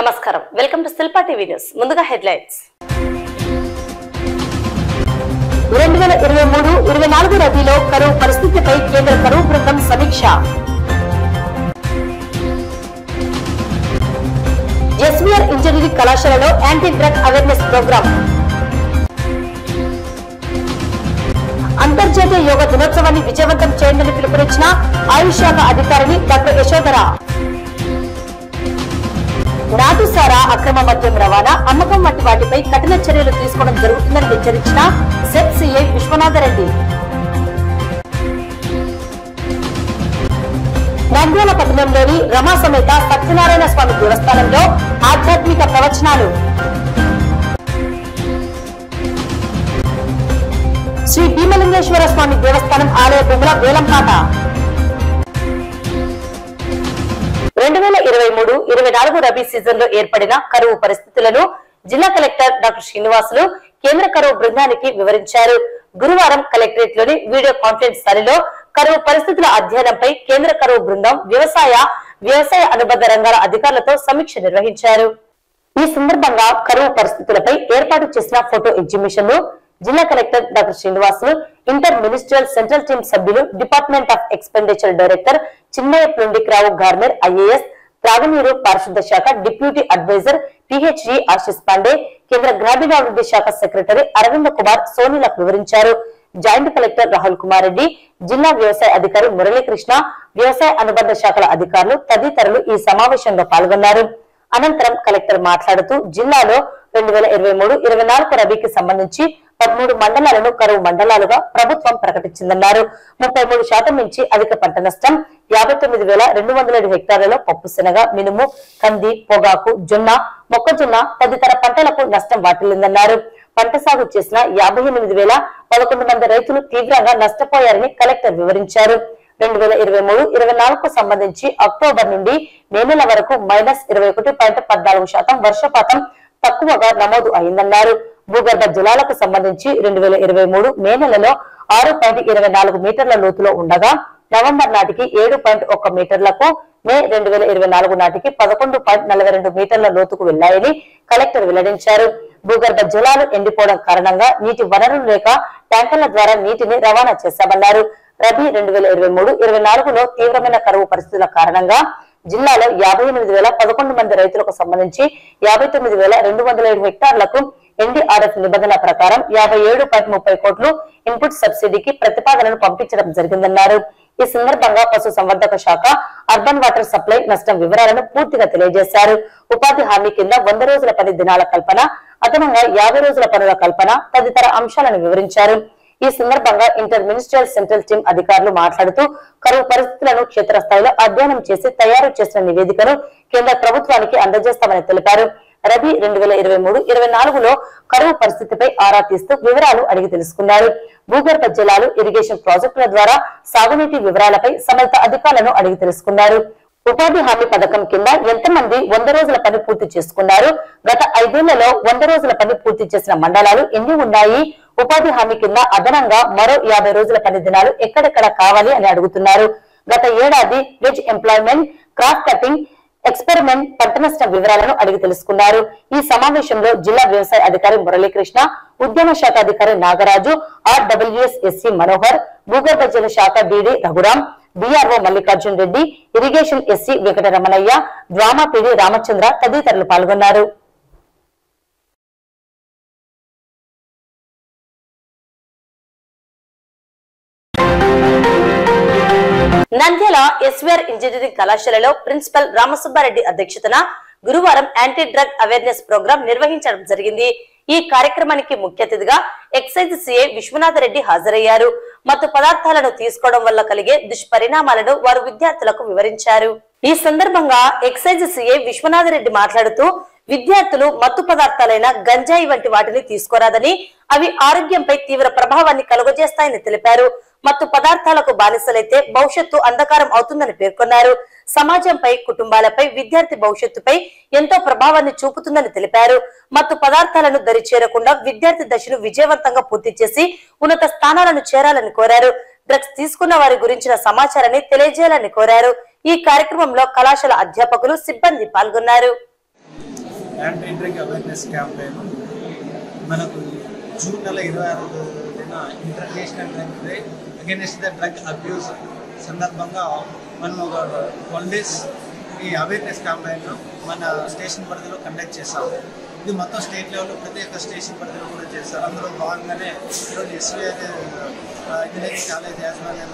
నమస్కారం welcome to Shilpa TV news ముందుగా headlines రెండు వేల ఇరవై మూడు ఇరవై నాలుగు రబీలో కరువు పరిస్థితిపై కేంద్ర కరువు బృందం సమీక్ష ఎస్వీఆర్ ఇంజనీరింగ్ కళాశాలలో యాంటీ డ్రగ్ అవేర్నెస్ ప్రోగ్రామ్ అంతర్జాతీయ యోగా దినోత్సవాన్ని విజయవంతం చేయండి పిలుపునిచ్చిన ఆయుష్ శాఖ అధికారిని డాక్టర్ యశోధర నాటుసారా అక్రమ మద్యం రవాణా అమ్మకం వంటి వాటిపై కఠిన చర్యలు తీసుకోవడం జరుగుతుందని హెచ్చరించిన సెట్ సిఐ విశ్వనాథరెడ్డి నంద్యాల పట్టణంలోని రమా సమేత సత్యనారాయణ స్వామి దేవస్థానంలో ఆధ్యాత్మిక ప్రవచనాలు శ్రీ భీమలింగేశ్వర స్వామి దేవస్థానం ఆలయ భూముల వేలంపాట రెండు వేల ఇరవై మూడు ఇరవై నాలుగు రబీ సీజన్ లో ఏర్పడిన కరువు పరిస్థితులను జిల్లా కలెక్టర్ డాక్టర్ శ్రీనివాసులు కేంద్ర కరువు బృందానికి వివరించారు గురువారం కలెక్టరేట్ లోని వీడియో కాన్ఫరెన్స్ స్థలిలో కరువు పరిస్థితుల అధ్యయనంపై కేంద్ర కరువు బృందం వ్యవసాయ వ్యవసాయ అనుబంధ రంగాల అధికారులతో సమీక్ష నిర్వహించారు ఈ సందర్భంగా కరువు పరిస్థితులపై ఏర్పాటు చేసిన ఫోటో ఎగ్జిబిషన్ ను జిల్లా collector doctor Srinivasulu inter ministerial central team సభ్యులు department of expenditure director Chinnaiah పుండిక్రావు గార్నర్ ఐఏఎస్ త్రాగునీరు పారిశుద్ధ శాఖ deputy adviser PhD Ashish Pandey కేంద్ర గ్రామీణాభివృద్ధి శాఖ సెక్రటరీ అరవింద్ కుమార్ సోనీలకు వివరించారు జాయింట్ కలెక్టర్ రాహుల్ కుమార్ రెడ్డి జిల్లా వ్యవసాయ అధికారి మురళీకృష్ణ వ్యవసాయ అనుబంధ శాఖల అధికారులు తదితరులు ఈ సమావేశంలో పాల్గొన్నారు అనంతరం కలెక్టర్ మాట్లాడుతూ జిల్లాలో రెండు వేల ఇరవై మూడు ఇరవై నాలుగు రబీకి సంబంధించి పదమూడు మండలాలను కరువు మండలాలుగా ప్రభుత్వం ప్రకటించిందన్నారు ముప్పై మూడు శాతం నుంచి అధిక పంట నష్టం యాభై తొమ్మిది వేల రెండు వందల ఏడు హెక్టార్లలో పప్పు శనగ మినుము కంది పొగాకు జొన్న మొక్కజొన్న తదితర పంటలకు నష్టం వాటిల్లిందన్నారు పంట సాగు చేసిన యాభై ఎనిమిది వేల పదకొండు మంది రైతులు తీవ్రంగా నష్టపోయారని కలెక్టర్ వివరించారు రెండు వేల ఇరవై మూడు ఇరవై నాలుగుకు సంబంధించి అక్టోబర్ నుండి మే నెల వరకు మైనస్ ఇరవై ఒకటి పాయింట్ పద్నాలుగు శాతం వర్షపాతం తక్కువగా నమోదు అయిందన్నారు భూగర్భ జలాలకు సంబంధించి రెండు వేల ఇరవై మూడు మే నెలలో ఆరు పాయింట్ ఇరవై నాలుగు మీటర్ల లోతులో ఉండగా నవంబర్ నాటికి ఏడు పాయింట్ ఒక్క మీటర్లకు మే రెండు వేల ఇరవై నాలుగు నాటికి పదకొండు పాయింట్ నలభై రెండు మీటర్ల లోతుకు వెళ్లాయని కలెక్టర్ వెల్లడించారు భూగర్భ జలాలు ఎండిపోవడం కారణంగా నీటి వనరులు లేక ట్యాంకర్ల ద్వారా నీటిని రవాణా చేశామన్నారు రబీ రెండు వేల ఇరవై మూడు ఇరవై నాలుగులో తీవ్రమైన కరువు పరిస్థితుల కారణంగా జిల్లాలో యాభై ఎనిమిది వేల పదకొండు మంది రైతులకు సంబంధించి యాభై తొమ్మిది వేల రెండు వందల ఏడు హెక్టార్లకు ఎన్డీఆర్ఎఫ్ నిబంధన ప్రకారం యాభై ఏడు పాయింట్ ముప్పై కోట్లు ఇన్పుట్ సబ్సిడీకి ప్రతిపాదనను పంపించడం జరిగిందన్నారు ఈ సందర్భంగా పశు సంవర్ధక శాఖ అర్బన్ వాటర్ సప్లై నష్టం వివరాలను పూర్తిగా తెలియజేశారు ఉపాధి హామీ కింద వంద రోజుల పని దినాల కల్పన అదనంగా యాభై రోజుల పనుల కల్పన తదితర అంశాలను వివరించారు ఈ సందర్భంగా ఇంటర్ మినిస్ట్రియల్ సెంట్రల్ టీం అధికారులు మాట్లాడుతూ కరువు పరిస్థితులను క్షేత్రస్థాయిలో అధ్యయనం చేసి తయారు చేసిన నివేదికను కేంద్ర ప్రభుత్వానికి అందజేస్తామని తెలిపారు రబీ రెండు వేల ఇరవై మూడు ఇరవై నాలుగులో కరువు పరిస్థితిపై ఆరా తీస్తూ వివరాలు అడిగి తెలుసుకున్నారు భూగర్భ జలాలు ఇరిగేషన్ ప్రాజెక్టుల ద్వారా సాగునీటి వివరాలపై సంబంధిత అధికారులను అడిగి తెలుసుకున్నారు ఉపాధి హామీ పథకం కింద ఎంతమంది వంద రోజుల పని పూర్తి చేసుకున్నారు గత ఐదేళ్లలో వంద రోజుల పని పూర్తి చేసిన మండలాలు ఎన్ని ఉన్నాయి ఉపాధి హామీ కింద అదనంగా మరో యాభై రోజుల పని దినాలు ఎక్కడెక్కడ కావాలి అని అడుగుతున్నారు గత ఏడాది wage employment crop cutting experiment పంట నష్ట వివరాలను అడిగి తెలుసుకున్నారు ఈ సమావేశంలో జిల్లా వ్యవసాయ అధికారి మురళీకృష్ణ ఉద్యాన శాఖ అధికారి నాగరాజు ఆర్డబ్ల్యూఎస్ ఎస్సీ మనోహర్ భూగర్భ జల శాఖ DD Raghuram DRO Mallikarjun Reddy irrigation SC Venkataramanaiah డ్రామా పిడి రామచంద్ర తదితరులు పాల్గొన్నారు నంద్యాల ఎస్వీఆర్ ఇంజనీరింగ్ కళాశాలలో ప్రిన్సిపల్ రామసుబ్బారెడ్డి అధ్యక్షతన గురువారం యాంటీ డ్రగ్ అవేర్నెస్ ప్రోగ్రాం నిర్వహించడం జరిగింది ఈ కార్యక్రమానికి ముఖ్య అతిథిగా ఎక్సైజ్ సిఐ విశ్వనాథరెడ్డి హాజరయ్యారు మత్తు పదార్థాలను తీసుకోవడం వల్ల కలిగే దుష్పరిణామాలను వారు విద్యార్థులకు వివరించారు ఈ సందర్భంగా ఎక్సైజ్ సిఐ విశ్వనాథరెడ్డి మాట్లాడుతూ విద్యార్థులు మత్తు పదార్థాలైన గంజాయి వంటి వాటిని తీసుకోరాదని అవి ఆరోగ్యంపై తీవ్ర ప్రభావాన్ని కలుగజేస్తాయని తెలిపారు మత్తు పదార్థాలకు బానిసలైతే భవిష్యత్తు అంధకారం అవుతుందని పేర్కొన్నారు సమాజంపై కుటుంబాలపై విద్యార్థి భవిష్యత్తుపై ఎంతో ప్రభావాన్ని చూపుతుందని తెలిపారు మత్తు పదార్థాలను దరి చేరకుండా విద్యార్థి దశను విజయవంతంగా పూర్తి చేసి ఉన్నత స్థానాలను చేరాలని కోరారు డ్రగ్స్ తీసుకున్న వారి గురించిన సమాచారాన్ని తెలియజేయాలని కోరారు ఈ కార్యక్రమంలో కళాశాల అధ్యాపకులు సిబ్బంది పాల్గొన్నారు యాంటీ డ్రగ్ అవేర్నెస్ క్యాంపెయిన్ మనకు జూన్ నెల ఇరవై ఆరు international drug day against the drug abuse సందర్భంగా మనం ఒక వన్ డేస్ ఈ అవేర్నెస్ క్యాంపెయిన్ మన స్టేషన్ పరిధిలో కండక్ట్ చేశాము ఇది మొత్తం స్టేట్ లెవెల్లో ప్రతి ఒక్క స్టేషన్ పరిధిలో కూడా చేస్తారు అందులో భాగంగానే ఈరోజు ఎస్వీఐ ఇంజనీరింగ్ కాలేజ్ యాజమాన్యం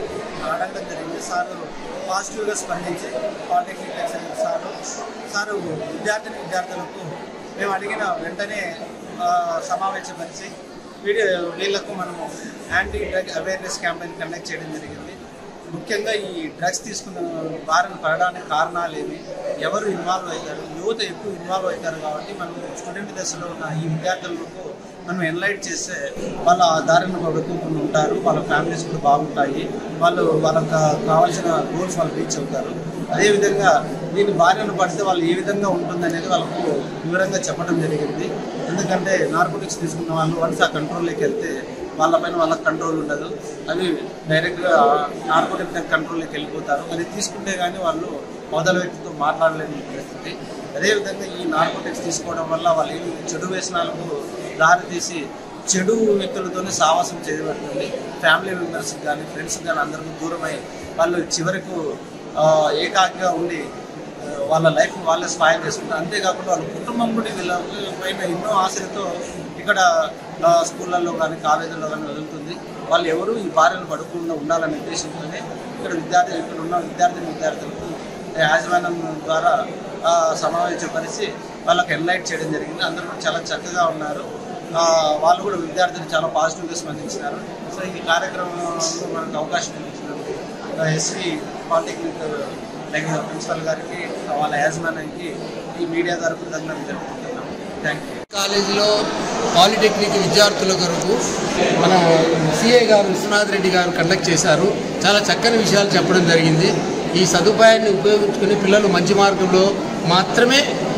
అడగడం జరిగింది సార్ పాజిటివ్గా స్పందించి పాలిటెక్నిక్ లెక్చరర్ సారు సారు విద్యార్థిని విద్యార్థులకు మేము అడిగిన వెంటనే ఆ, సమావేశపరిచి వీడి వీళ్ళకు మనము anti drug awareness campaign conduct చేయడం జరిగింది ముఖ్యంగా ఈ డ్రగ్స్ తీసుకున్న బారిన పడడానికి కారణాలు ఏమి ఎవరు ఇన్వాల్వ్ అవుతారు యువత ఎక్కువ ఇన్వాల్వ్ అవుతారు కాబట్టి మనం స్టూడెంట్ దశలో ఉన్న ఈ విద్యార్థులకు మనం ఎన్లైట్ చేస్తే వాళ్ళ ఆ దారిన పడుకోకుండా ఉంటారు వాళ్ళ ఫ్యామిలీస్ కూడా బాగుంటాయి వాళ్ళు వాళ్ళకి కావాల్సిన గోల్స్ వాళ్ళు రీచ్ అవుతారు అదేవిధంగా దీని బారిన పడితే వాళ్ళు ఏ విధంగా ఉంటుంది అనేది వాళ్ళకు వివరంగా చెప్పడం జరిగింది ఎందుకంటే నార్కోటిక్స్ తీసుకున్న వాళ్ళు వన్స్ ఆ కంట్రోల్లోకి వెళ్తే వాళ్ళపైన వాళ్ళకి కంట్రోల్ ఉండదు అవి డైరెక్ట్గా నార్కోటిక్ కంట్రోల్లోకి వెళ్ళిపోతారు అది తీసుకుంటే కానీ వాళ్ళు మొదల వ్యక్తితో మాట్లాడలేని పరిస్థితి అదేవిధంగా ఈ నార్కోటిక్స్ తీసుకోవడం వల్ల వాళ్ళు ఏమి చెడు వ్యసనాలకు దారి తీసి చెడు వ్యక్తులతోనే సావాసం చేయబడుతుంది ఫ్యామిలీ మెంబర్స్కి కానీ ఫ్రెండ్స్కి కానీ అందరికీ దూరమై వాళ్ళు చివరకు ఆ, ఏకాకిగా ఉండి ఆ, వాళ్ళ లైఫ్ వాళ్ళే స్పాయిల్ చేసుకుంటారు అంతేకాకుండా వాళ్ళ కుటుంబం కూడా వీళ్ళ పైన ఎన్నో ఆశలతో ఇక్కడ ఆ, స్కూళ్ళల్లో కానీ కాలేజీల్లో కానీ వదులుతుంది వాళ్ళు ఎవరు ఈ బారిన పడకుండా ఉండాలనే ఉద్దేశంతోనే ఇక్కడ విద్యార్థి ఇక్కడ ఉన్న విద్యార్థి విద్యార్థులకు యాజమాన్యం ద్వారా ఆ, సమావేశపరిచి వాళ్ళకి ఎన్లైట్ చేయడం జరిగింది అందరూ కూడా చాలా చక్కగా ఉన్నారు ఆ, వాళ్ళు కూడా విద్యార్థులు చాలా పాజిటివ్గా స్పందించినారు సో ఈ కార్యక్రమంలో మనకు అవకాశం ఇచ్చినందుకు ఎస్వి పాలిటెక్నిక్ లైక్ ప్రిన్సిపల్ గారికి వాళ్ళ యాజమాన్యానికి ఈ మీడియా ద్వారా కృతజ్ఞతలు తెలుపుతున్నాము థ్యాంక్ యూ కాలేజీలో పాలిటెక్నిక్ విద్యార్థుల కొరకు మన సిఏ గారు విశ్వనాథ్ రెడ్డి గారు కండక్ట్ చేశారు చాలా చక్కని విషయాలు చెప్పడం జరిగింది ఈ సదుపాయాన్ని ఉపయోగించుకుని పిల్లలు మంచి మార్గంలో మాత్రమే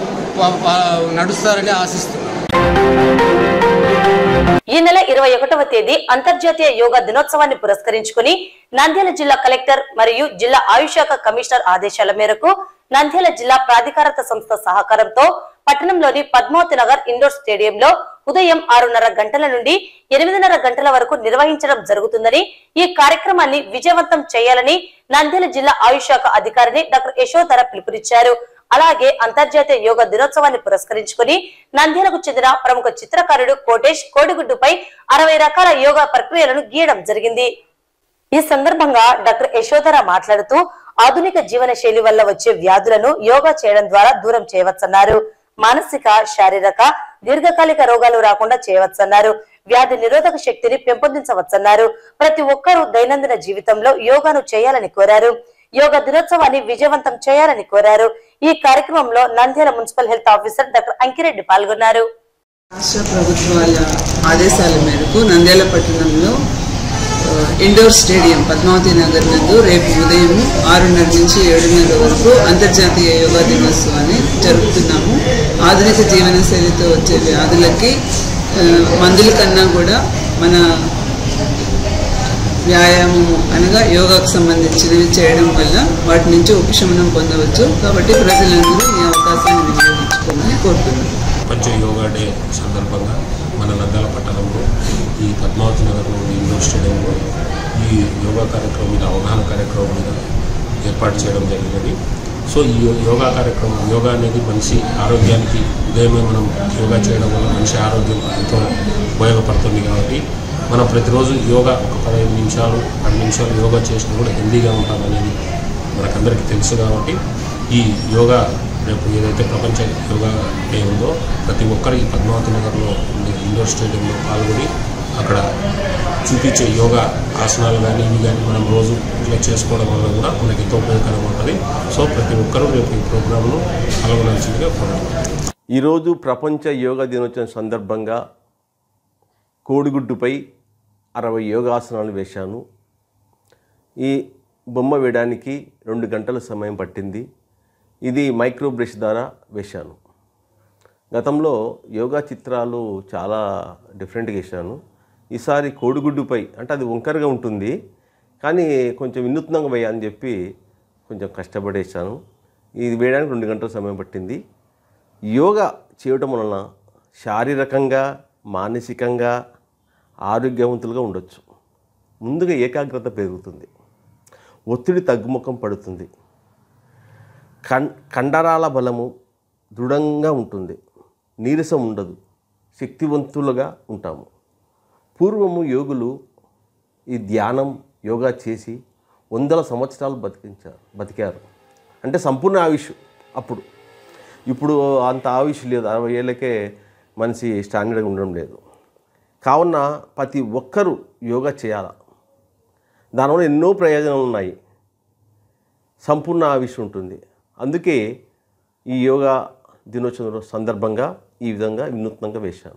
ప- ప- నడుస్తారని ఆశిస్తున్నాను ఈ నెల ఇరవై ఒకటవ తేదీ అంతర్జాతీయ యోగా దినోత్సవాన్ని పురస్కరించుకుని నంద్యాల జిల్లా కలెక్టర్ మరియు జిల్లా ఆయుష్ శాఖ కమిషనర్ ఆదేశాల మేరకు నంద్యాల జిల్లా ప్రాధికారత సంస్థ సహకారంతో పట్టణంలోని పద్మావతి నగర్ ఇండోర్ స్టేడియంలో ఉదయం ఆరున్నర గంటల నుండి ఎనిమిదిన్నర గంటల వరకు నిర్వహించడం జరుగుతుందని ఈ కార్యక్రమాన్ని విజయవంతం చేయాలని నంద్యాల జిల్లా ఆయుష్ శాఖ అధికారిని డాక్టర్ యశోధర పిలుపునిచ్చారు అలాగే అంతర్జాతీయ యోగా దినోత్సవాన్ని పురస్కరించుకుని నంద్యాలకు చెందిన ప్రముఖ చిత్రకారుడు కోటేష్ కోడిగుడ్డుపై అరవై రకాల యోగా ప్రక్రియలను గీయడం జరిగింది ఈ సందర్భంగా డాక్టర్ యశోధర మాట్లాడుతూ ఆధునిక జీవన శైలి వల్ల వచ్చే వ్యాధులను యోగా చేయడం ద్వారా దూరం చేయవచ్చన్నారు మానసిక శారీరక దీర్ఘకాలిక రోగాలు రాకుండా చేయవచ్చన్నారు వ్యాధి నిరోధక శక్తిని పెంపొందించవచ్చన్నారు ప్రతి ఒక్కరూ దైనందిన జీవితంలో యోగాను చేయాలని కోరారు యోగా దినోత్సవాన్ని విజయవంతం చేయాలని కోరారు ఈ కార్యక్రమంలో Nandyal municipal health officer doctor Ankireddy పాల్గొన్నారు రాష్ట్ర ప్రభుత్వాల ఆదేశాల మేరకు నంద్యాల పట్టణంలో ఆ, ఇండోర్ స్టేడియం పద్మావతి నగర్ నందు రేపు ఉదయం ఆరున్నర నుంచి ఏడున్నర వరకు అంతర్జాతీయ యోగా దినోత్సవాన్ని జరుపుతున్నాము ఆధునిక జీవన శైలితో వచ్చే వ్యాధులకి ఆ, మందుల కన్నా కూడా మన వ్యాయామము అనగా యోగాకు సంబంధించినవి చేయడం వల్ల వాటి నుంచి ఉపశమనం పొందవచ్చు కాబట్టి ప్రజలందరూ ఈ అవకాశాన్ని వినియోగించుకోమని కోరుతున్నాను ప్రపంచ యోగా డే సందర్భంగా మన నంద్యాల పట్టణంలో ఈ పద్మావతి నగర్లో ఉన్న ఇండోర్ స్టేడియంలో ఈ యోగా కార్యక్రమం మీద అవగాహన కార్యక్రమం మీద ఏర్పాటు చేయడం జరిగినది సో ఈ యో- యోగా కార్యక్రమం యోగా అనేది మనిషి ఆరోగ్యానికి ఉదయమే మనం యోగా చేయడం వల్ల మనిషి ఆరోగ్యం ఎంతో ఉపయోగపడుతుంది కాబట్టి మనం ప్రతిరోజు యోగా ఒక పదహైదు నిమిషాలు పది నిమిషాలు యోగా చేసినా కూడా హెల్దీగా ఉంటామనేది మనకందరికీ తెలుసు కాబట్టి ఈ యోగా రేపు ఏదైతే ప్రపంచ యోగా డే ఉందో ప్రతి ఒక్కరు ఈ పద్మావతి నగర్లో ఉండే ఇండోర్ స్టేడియంలో పాల్గొని అక్కడ చూపించే యోగా ఆసనాలు కానీ ఇవి కానీ మనం రోజు ఇట్లా చేసుకోవడం వల్ల కూడా మనకి ఎంతో ఉపయోగకరంగా ఉంటుంది సో ప్రతి ఒక్కరూ రేపు ఈ ప్రోగ్రాంలో పాల్గొనాల్సిందిగా కోరాలి ఈరోజు ప్రపంచ యోగా దినోత్సవం సందర్భంగా కోడిగుడ్డుపై అరవై యోగాసనాలు వేశాను ఈ బొమ్మ వేయడానికి రెండు గంటల సమయం పట్టింది ఇది మైక్రో బ్రష్ ద్వారా వేశాను గతంలో యోగా చిత్రాలు చాలా డిఫరెంట్గా వేశాను ఈసారి కోడిగుడ్డుపై అంటే అది వంకరగా ఉంటుంది కానీ కొంచెం వినూత్నంగా వేయాలని చెప్పి కొంచెం కష్టపడేశాను ఇది వేయడానికి రెండు గంటల సమయం పట్టింది యోగా చేయటం వలన శారీరకంగా మానసికంగా ఆరోగ్యవంతులుగా ఉండొచ్చు ముందుగా ఏకాగ్రత పెరుగుతుంది ఒత్తిడి తగ్గుముఖం పడుతుంది కం కండరాల బలము దృఢంగా ఉంటుంది నీరసం ఉండదు శక్తివంతులుగా ఉంటాము పూర్వము యోగులు ఈ ధ్యానం యోగా చేసి వందల సంవత్సరాలు బతికించారు బతికారు అంటే సంపూర్ణ ఆయుష్ అప్పుడు ఇప్పుడు అంత ఆయుష్ లేదు అరవై ఏళ్ళకే మనిషి స్టాండర్డ్గా ఉండడం లేదు కావున ప్రతి ఒక్కరూ యోగా చేయాలి దానివల్ల ఎన్నో ప్రయోజనాలు ఉన్నాయి సంపూర్ణ ఆయుష్ ఉంటుంది అందుకే ఈ యోగా దినోత్సవం సందర్భంగా ఈ విధంగా వినూత్నంగా వేశాను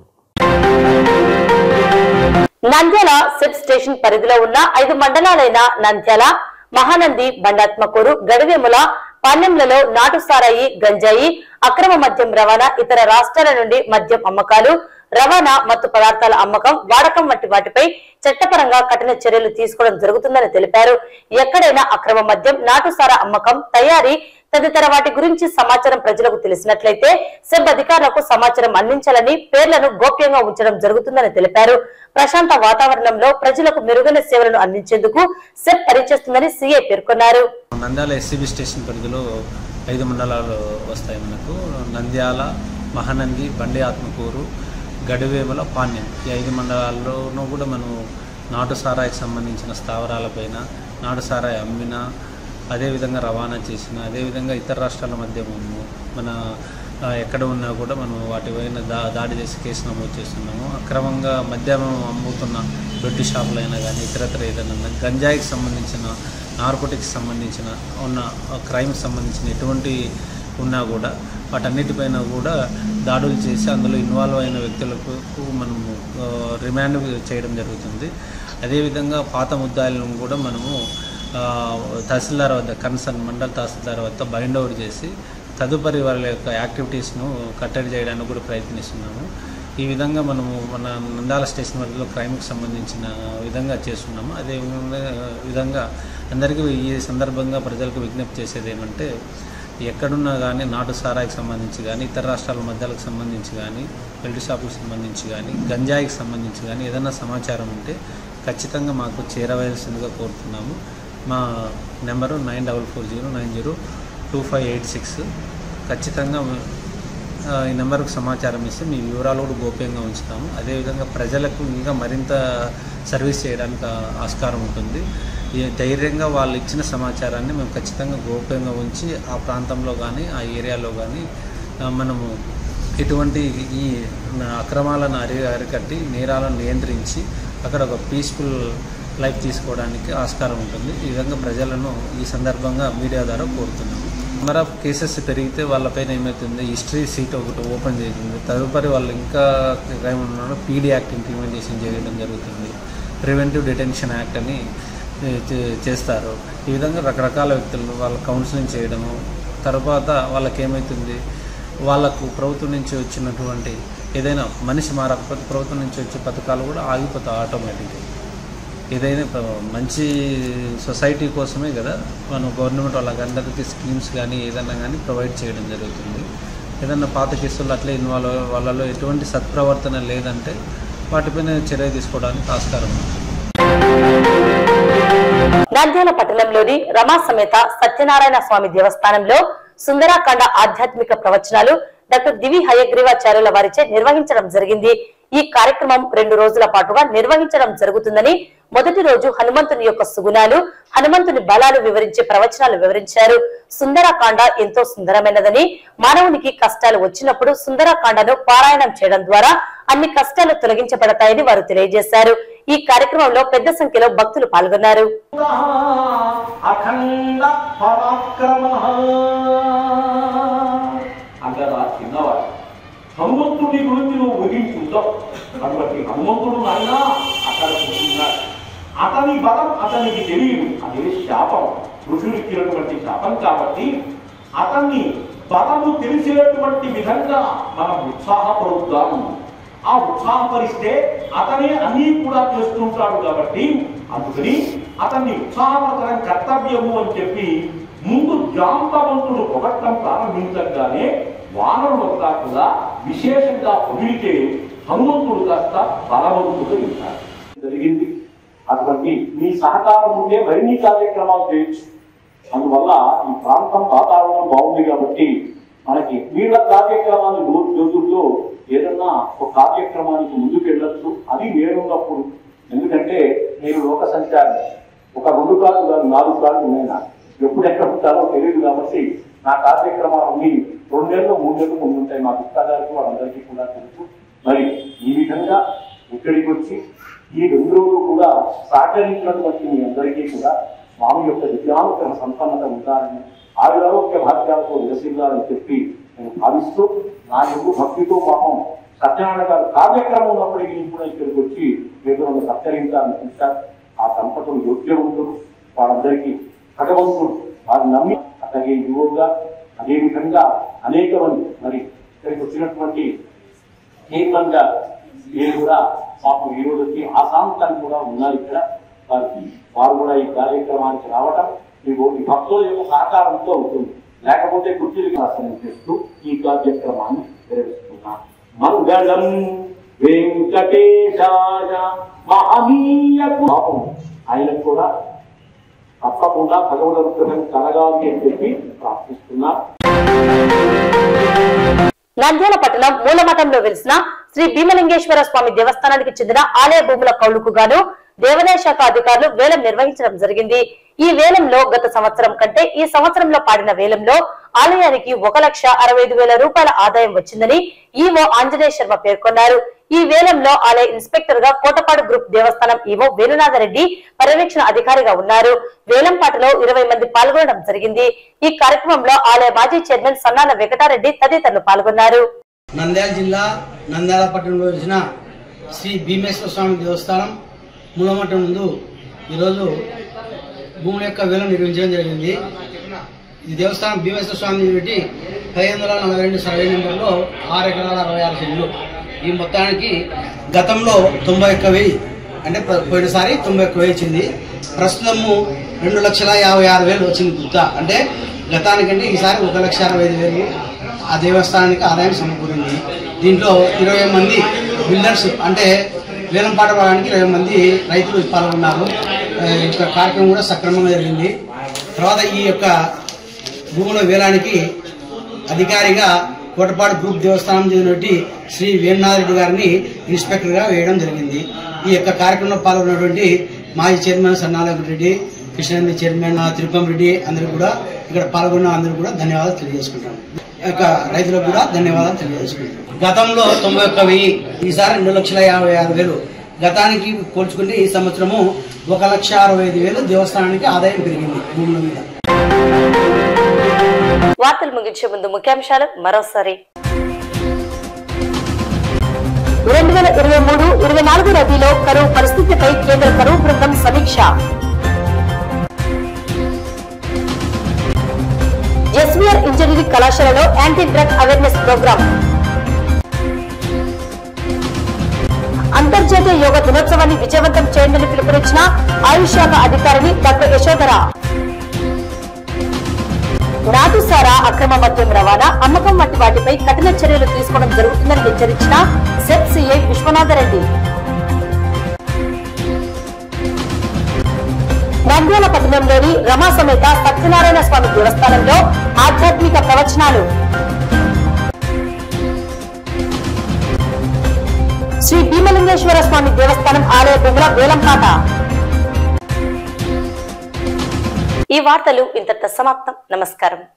నంద్యాల సెబ్ స్టేషన్ పరిధిలో ఉన్న ఐదు మండలాలైన నంద్యాల మహానంది బండాత్మకూరు గడివేముల పాలెంలలో నాటు సారాయి గంజాయి అక్రమ మద్యం రవాణా ఇతర రాష్ట్రాల నుండి మద్యం అమ్మకాలు రవాణా మత్తు పదార్థాల అమ్మకం వాడకం వంటి వాటిపై చట్టపరంగా కఠిన చర్యలు తీసుకోవడం జరుగుతుందని తెలిపారు ఎక్కడైనా అక్రమ మద్యం నాటు సారా అమ్మకం తయారీ తదితర వాటి గురించి సమాచారం ప్రజలకు తెలిసినట్లయితే సెబ్ అధికారులకు సమాచారం అందించాలని పేర్లను గోప్యంగా ఉంచడం జరుగుతుందని తెలిపారు ప్రశాంత వాతావరణంలో ప్రజలకు మెరుగైన సేవలను అందించేందుకు సెబ్ పనిచేస్తుందని సీఐ పేర్కొన్నారు నంద్యాల ఎస్సీబీ స్టేషన్ పరిధిలో ఐదు మండలాలు వస్తాయి మనకు నంద్యాల మహానంది బండి ఆత్మకూరు గడివేముల పాణ్యం ఈ ఐదు మండలాల్లోనూ కూడా మనం నాటు సారాయికి సంబంధించిన స్థావరాలపైన నాటు సారాయి అమ్మిన అదేవిధంగా రవాణా చేసిన అదేవిధంగా ఇతర రాష్ట్రాల మధ్య మనము మన ఆ, ఎక్కడ ఉన్నా కూడా మనం వాటిపైన దా దాడి చేసి కేసు నమోదు చేస్తున్నాము అక్రమంగా మద్యం అమ్ముతున్న దొడ్డి షాపులైనా కానీ ఇతరత్ర ఏదైనా ఉన్నా, గంజాయికి సంబంధించిన నార్కోటిక్స్ సంబంధించిన ఉన్న క్రైమ్కి సంబంధించిన ఎటువంటి ఉన్నా కూడా వాటన్నిటిపైన కూడా దాడులు చేసి అందులో ఇన్వాల్వ్ అయిన వ్యక్తులకు మనము ఆ, రిమాండ్ చేయడం జరుగుతుంది అదేవిధంగా పాత ముద్దాయిలను కూడా మనము ఆ, తహసీల్దార్ వద్ద కన్సర్న్ మండల్ తహసీల్దార్ వద్ద బైండ్ అవుట్ చేసి తదుపరి వాళ్ళ యొక్క యాక్టివిటీస్ను కట్టడి చేయడానికి కూడా ప్రయత్నిస్తున్నాము ఈ విధంగా మనము మన నందాల స్టేషన్ పరిధిలో క్రైమ్కి సంబంధించిన విధంగా చేస్తున్నాము అదే విధంగా విధంగా అందరికీ ఈ సందర్భంగా ప్రజలకు విజ్ఞప్తి చేసేది ఏమంటే ఎక్కడున్నా కానీ నాటు సారాయికి సంబంధించి కానీ ఇతర రాష్ట్రాల మధ్యలకు సంబంధించి కానీ బెల్ట్ షాపులకు సంబంధించి కానీ గంజాయికి సంబంధించి కానీ ఏదైనా సమాచారం ఉంటే ఖచ్చితంగా మాకు చేరవేయాల్సిందిగా కోరుతున్నాము మా number nine double four zero nine zero two five eight six ఖచ్చితంగా ఆ, ఈ నెంబర్కు సమాచారం ఇస్తే మీ వివరాలు కూడా గోప్యంగా ఉంచుతాము అదేవిధంగా ప్రజలకు ఇంకా మరింత సర్వీస్ చేయడానికి ఆ- ఆస్కారం ఉంటుంది ఈ ధైర్యంగా వాళ్ళు ఇచ్చిన సమాచారాన్ని మేము ఖచ్చితంగా గోప్యంగా ఉంచి ఆ ప్రాంతంలో కానీ ఆ ఏరియాలో కానీ ఆ, మనము ఇటువంటి ఈ అక్రమాలను అరి అరికట్టి నేరాలను నియంత్రించి అక్కడ ఒక పీస్ఫుల్ లైఫ్ తీసుకోవడానికి ఆస్కారం ఉంటుంది ఈ విధంగా ప్రజలను ఈ సందర్భంగా మీడియా ద్వారా కోరుతున్నాము నెంబర్ ఆఫ్ కేసెస్ పెరిగితే వాళ్ళపైన ఏమవుతుంది హిస్టరీ సీట్ ఒకటి ఓపెన్ చేస్తుంది తదుపరి వాళ్ళు ఇంకా క్రైమ్ ఉన్నారో పీడీ యాక్ట్ ఇంప్లిమెంటేషన్ చేయడం జరుగుతుంది ప్రివెంటివ్ డిటెన్షన్ యాక్ట్ అని ఏ, చే- చేస్తారు ఈ విధంగా రకరకాల వ్యక్తులు వాళ్ళ కౌన్సిలింగ్ చేయడము తర్వాత వాళ్ళకి ఏమవుతుంది వాళ్ళకు ప్రభుత్వం నుంచి వచ్చినటువంటి ఏదైనా మనిషి మారకపోతే ప్రభుత్వం నుంచి వచ్చే పథకాలు కూడా ఆగిపోతాయి ఆటోమేటిక్గా ఏదైనా ప్ర- మంచి సొసైటీ కోసమే కదా మనం గవర్నమెంట్ వాళ్ళకి అందరికీ స్కీమ్స్ కానీ ఏదైనా కానీ ప్రొవైడ్ చేయడం జరుగుతుంది ఏదైనా పాత కేసులు అట్లే ఇన్వాల్వ్ అయ్యే వాళ్ళలో ఎటువంటి సత్ప్రవర్తన లేదంటే వాటిపైన చర్య తీసుకోవడానికి ఆస్కారం ఉంది నంద్యాల పట్టణంలోని రమా సమేత సత్యనారాయణ స్వామి దేవస్థానంలో సుందరాకాండ ఆధ్యాత్మిక ప్రవచనాలు డాక్టర్ దివి హయగ్రీవాచార్యుల వారిచే నిర్వహించడం జరిగింది ఈ కార్యక్రమం రెండు రోజుల పాటుగా నిర్వహించడం జరుగుతుందని మొదటి రోజు హనుమంతుని యొక్క సుగుణాలు హనుమంతుని బలాలు వివరించే ప్రవచనాలు వివరించారు సుందరకాండ ఎంతో సుందరమైనదని మానవునికి కష్టాలు వచ్చినప్పుడు సుందరకాండను పారాయణం చేయడం ద్వారా అన్ని కష్టాలు తొలగించబడతాయని వారు తెలియజేశారు ఈ కార్యక్రమంలో పెద్ద సంఖ్యలో భక్తులు పాల్గొన్నారు అఖండ పరాక్రమ అంటారా చిన్నవాడు హనుమంతుడి గురించి నువ్వు ఊహించుంటావు కాబట్టి హనుమంతుడు నాయన అక్కడ కూర్చున్నాడు అతని బలం అతనికి తెలియదు అదే శాపం ఋషుడిచ్చినటువంటి శాపం కాబట్టి అతన్ని బలము తెలిసేటువంటి విధంగా మనం ఉత్సాహపరుద్దాము ఆ ఉత్సాహపరిస్తే అతనే అన్నీ కూడా చేస్తుంటాడు కాబట్టి అందుకని అతన్ని ఉత్సాహపరచడం కర్తవ్యము అని చెప్పి ముందు జాంబవంతుడు పొగట్టం ప్రారంభించగానే వానరులంతా కూడా విశేషంగా పొగిడితే హనుమంతుడు కాస్త బలవంతుడు ఉంటాడు జరిగింది అటువంటి మీ సహకారం ఉంటే మరిన్ని కార్యక్రమాలు చేయొచ్చు అందువల్ల ఈ ప్రాంతం వాతావరణం బాగుంది కాబట్టి మనకి వీళ్ళ కార్యక్రమాలు రోజు రోజుల్లో ఏదన్నా ఒక కార్యక్రమానికి ముందుకు వెళ్ళొచ్చు అది నేనున్నప్పుడు ఎందుకంటే నేను లోక సంచారి ఒక రెండు కాళ్ళు కాదు నాలుగు కాళ్ళు ఉన్నాయి నాకు ఎప్పుడు ఎక్కడ ఉంటారో తెలియదు కాబట్టి నా కార్యక్రమాలన్నీ రెండు నెలలు మూడు నెలలు ముందు ఉంటాయి మా దుఃఖాదారికి వాళ్ళందరికీ కూడా తెలుసు మరి ఈ విధంగా ఇక్కడికి వచ్చి ఈ రెండు రోజులు కూడా సహకరించినటువంటి మీ అందరికీ కూడా స్వామి యొక్క దివ్యానుగ్రహ సంపన్నత ఉండాలని ఆయురారోగ్య భాగ్యాలతో విలసిల్లాలని చెప్పి నేను భావిస్తూ నా యొక్క భక్తితో పాపం సత్యనారాయణ గారు కార్యక్రమం ఉన్నప్పటికీ కూడా ఇక్కడికి వచ్చి ఏదో నన్ను సత్కరించాలని చూశారు ఆ దంపతులు యోగ్యవంతులు వాళ్ళందరికీ భగవంతుడు వారిని నమ్మి అట్లాగే యువగా అదేవిధంగా అనేక మంది మరి ఇక్కడికి వచ్చినటువంటి కేవలంగా వీరు కూడా పాపం ఈ రోజు వచ్చి ఆశాంతాన్ని కూడా ఉన్నారు ఇక్కడ వారికి వారు కూడా ఈ కార్యక్రమానికి రావటం ఈ ఈ భక్తుల యొక్క సహకారంతో ఉంటుంది లేకపోతే కుర్చీలకు ఆసనం చేస్తూ ఈ కార్యక్రమాన్ని నిర్వహిస్తున్నారు మంగళం వెంకటేశాయ మహనీయకు పాపం ఆయనకు కూడా తప్పకుండా భగవద్ అనుగ్రహం కలగాలి అని చెప్పి ప్రార్థిస్తున్నారు నంద్యాల పట్టణం మూలమఠంలో వెలిసిన శ్రీ భీమలింగేశ్వర స్వామి దేవస్థానానికి చెందిన ఆలయ భూముల కౌలుకు గాను దేవాదాయ శాఖ అధికారులు వేలం నిర్వహించడం జరిగింది ఈ వేలంలో గత సంవత్సరం కంటే ఈ సంవత్సరంలో పాడిన వేలంలో ఆలయానికి ఒక లక్ష అరవై ఐదు వేల రూపాయల ఆదాయం వచ్చిందని ఈవో ఆంజనేయ శర్మ పేర్కొన్నారు ఈ వేలంలో ఆలయ ఇన్స్పెక్టర్ గా కోటపాడు గ్రూప్ దేవస్థానం ఈవో వేణునాథరెడ్డి పర్యవేక్షణ అధికారిగా ఉన్నారు వేలం పాటలో ఇరవై మంది పాల్గొనడం జరిగింది ఈ కార్యక్రమంలో ఆలయ మాజీ చైర్మన్ సన్నాల వెంకటారెడ్డి తదితరులు పాల్గొన్నారు నంద్యాల జిల్లా నంద్యాల పట్టణంలో వచ్చిన శ్రీ భీమేశ్వర స్వామి దేవస్థానం మూలమఠం ముందు ఈరోజు భూముల యొక్క వేలం నిర్వహించడం జరిగింది ఈ దేవస్థానం భీమేశ్వర స్వామి పెట్టి పదిహేను వందల నలభై రెండు సర్వే నెంబర్లో ఆరు ఎకరాల అరవై ఆరు సెంట్లు ఈ మొత్తానికి గతంలో తొంభై ఒక్క వెయ్యి అంటే ప- పోయినసారి తొంభై ఒక్క వెయ్యి వచ్చింది ప్రస్తుతము రెండు లక్షల యాభై ఆరు వేలు వచ్చింది గుర్త అంటే గతానికంటే ఈసారి ఒక లక్ష అరవై ఐదు వేలు ఆ దేవస్థానానికి ఆదాయం సమకూరింది దీంట్లో ఇరవై మంది బిల్డర్స్ అంటే వేలం పాట పాడడానికి ఇరవై మంది రైతులు పాల్గొన్నారు ఆ, ఈ యొక్క కార్యక్రమం కూడా సక్రమంగా జరిగింది తర్వాత ఈ యొక్క భూముల వేలానికి అధికారిగా కోటపాడు గ్రూప్ దేవస్థానం చెందినటువంటి శ్రీ వేణునాథ్ రెడ్డి గారిని ఇన్స్పెక్టర్గా వేయడం జరిగింది ఈ యొక్క కార్యక్రమంలో పాల్గొన్నటువంటి మాజీ చైర్మన్ సన్నాల రెడ్డి కృష్ణారెడ్డి చైర్మన్ తిరుపం రెడ్డి అందరూ కూడా ఇక్కడ పాల్గొన్న అందరూ కూడా ధన్యవాదాలు తెలియజేసుకుంటాం ఈ యొక్క రైతులకు కూడా ధన్యవాదాలు తెలియజేసుకుంటాం గతంలో తొంభై ఒక్క వెయ్యి ఈసారి రెండు లక్షల యాభై ఆరు వేలు గతానికి పోల్చుకుంటే ఈ సంవత్సరము ఒక లక్ష అరవై ఐదు వేలు దేవస్థానానికి ఆదాయం పెరిగింది భూముల మీద వార్తలు ముగించే ముందు ముఖ్యాంశాలు మరోసారి రెండు వేల ఇరవై మూడు ఇరవై నాలుగు రబీలో కరువు పరిస్థితిపై కేంద్ర కరువు బృందం సమీక్ష ఎస్వీఆర్ ఇంజనీరింగ్ కళాశాలలో యాంటీ డ్రగ్ అవేర్నెస్ ప్రోగ్రాం అంతర్జాతీయ యోగా దినోత్సవాన్ని విజయవంతం చేయండి పిలుపునిచ్చిన ఆయుష్ శాఖ అధికారిని డాక్టర్ యశోధర నాటుసారా అక్రమ మద్యం రవాణా అమ్మకం వంటి వాటిపై కఠిన చర్యలు తీసుకోవడం జరుగుతుందని హెచ్చరించిన సెట్ సిఐ విశ్వనాథరెడ్డి నంద్యాల పట్టణంలోని రమా సమేత సత్యనారాయణ స్వామి దేవస్థానంలో ఆధ్యాత్మిక ప్రవచనాలు శ్రీ భీమలింగేశ్వర స్వామి దేవస్థానం ఆలయ భూముల వేలంపాట ఈ వార్తలు ఇంతటితో సమాప్తం నమస్కారం